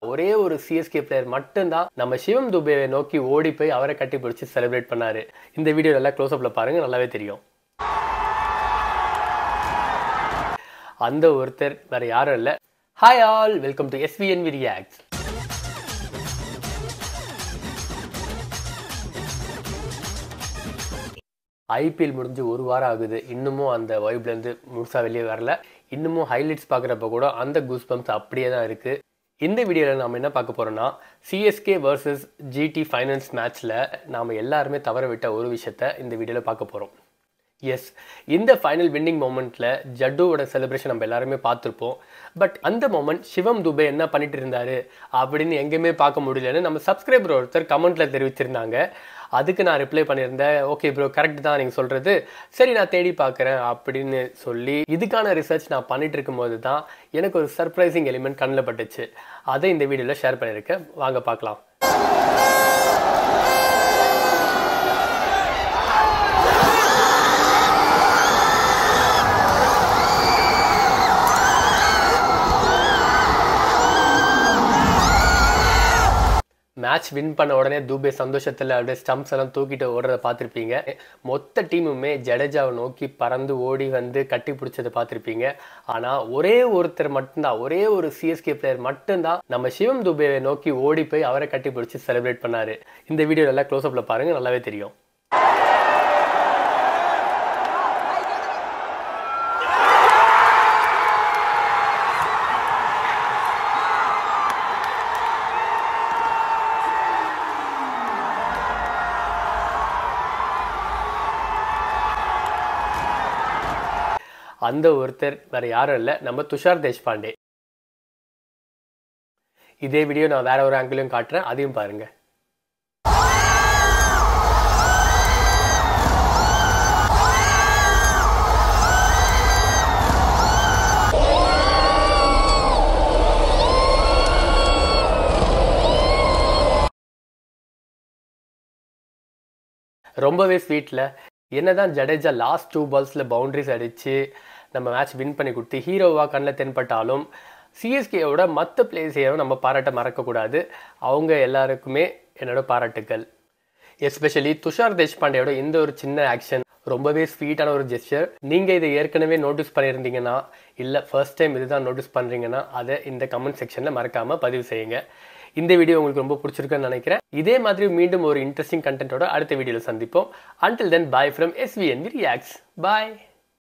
ஒரே ஒரு CSK player மட்டும்தான் நம்ம சிவம் துபேவை நோக்கி ஓடி போய் அவரை கட்டி பிடிச்சி செலிப்ரேட் பண்ணாரு இந்த வீடியோ நல்லா க்ளோஸ்அப்ல பாருங்க நல்லாவே தெரியும் அந்த ஒருத்தர் வேற யாரும் இல்ல hi all welcome to SVN reacts IPL முடிஞ்சு ஒரு வாரம் ஆகுது இன்னமும் அந்த வைப்லேருந்து முழுசாக வெளியே வரல இன்னமும் ஹைலைட்ஸ் பார்க்குறப்ப கூட அந்த கூஸ் பம்ப்ஸ் அப்படியே தான் இருக்குது இந்த வீடியோவில் நாம் என்ன பார்க்க போகிறோம்னா சிஎஸ்கே வர்சஸ் ஜிடி ஃபைனல்ஸ் மேட்ச்சில் நாம் எல்லாருமே தவற விட்ட ஒரு விஷயத்த இந்த வீடியோவில் பார்க்க போகிறோம் எஸ் இந்த ஃபைனல் வின்னிங் மூமெண்ட்டில் ஜட்டுவோட செலிப்ரேஷன் நம்ம எல்லாருமே பார்த்துருப்போம் பட் அந்த மூமெண்ட் சிவம் துபே என்ன பண்ணிட்டு இருந்தாரு அப்படின்னு எங்கேயுமே பார்க்க முடியலன்னு நம்ம சப்ஸ்கிரைபர் ஒருத்தர் கமெண்ட்டில் தெரிவிச்சிருந்தாங்க அதுக்கு நான் ரிப்ளை பண்ணியிருந்தேன் ஓகே ப்ரோ கரெக்ட் தான் நீங்கள் சொல்கிறது சரி நான் தேடி பார்க்குறேன் அப்படின்னு சொல்லி இதுக்கான ரிசர்ச் நான் பண்ணிட்டு இருக்கும்போது தான் எனக்கு ஒரு சர்ப்ரைசிங் எலிமெண்ட் கண்ணில் பட்டுச்சு அதை இந்த வீடியோவில் ஷேர் பண்ணியிருக்கேன் வாங்க பார்க்கலாம் மேட்ச் வின் பண்ண உடனே தூபே சந்தோஷத்தில் அப்படியே ஸ்டம்ப்ஸ் எல்லாம் தூக்கிட்டு ஓடுறத பார்த்துருப்பீங்க மொத்த டீமுமே ஜடேஜாவை நோக்கி பறந்து ஓடி வந்து கட்டி பிடிச்சதை பார்த்துருப்பீங்க ஆனால் ஒரே ஒருத்தர் மட்டும்தான் ஒரே ஒரு சிஎஸ்கே பிளேயர் மட்டும்தான் நம்ம சிவம் துபேவை நோக்கி ஓடி போய் அவரை கட்டி பிடிச்சி செலிப்ரேட் பண்ணாரு இந்த வீடியோ நல்லா க்ளோஸ்அப்பில் பாருங்க நல்லாவே தெரியும் அந்த ஒருத்தர் வேற யாரும் இல்லை நம்ம துஷார் தேஷ்பாண்டே இதே வீடியோ நான் வேற ஒரு ஆங்கிளையும் காட்டுறேன் அதையும் பாருங்க ரொம்பவே ஸ்வீட்டில் என்னதான் ஜடேஜா லாஸ்ட் டூ பால்ஸில் பவுண்டரிஸ் அடித்து நம்ம மேட்ச் வின் பண்ணி கொடுத்து ஹீரோவாக கண்ணில் தென்பட்டாலும் சிஎஸ்கேயோட மற்ற பிளேயர்ஸையும் நம்ம பாராட்ட மறக்கக்கூடாது அவங்க எல்லாருக்குமே என்னோட பாராட்டுக்கள் எஸ்பெஷலி துஷார் தேஷ்பாண்டேயோட இந்த ஒரு சின்ன ஆக்ஷன் ரொம்பவே ஸ்வீட்டான ஒரு ஜெஸ்டர் நீங்கள் இதை ஏற்கனவே நோட்டீஸ் பண்ணியிருந்தீங்கன்னா இல்லை ஃபர்ஸ்ட் டைம் இதுதான் நோட்டீஸ் பண்ணுறீங்கன்னா அதை இந்த கமெண்ட் செக்ஷனில் மறக்காமல் பதிவு செய்யுங்க இந்த வீடியோ உங்களுக்கு ரொம்ப பிடிச்சிருக்குன்னு நினைக்கிறேன் இதே மாதிரி மீண்டும் ஒரு இன்ட்ரெஸ்டிங் கண்டென்ட்டோட அடுத்த வீடியோவில் சந்திப்போம் until then bye from SVN reacts bye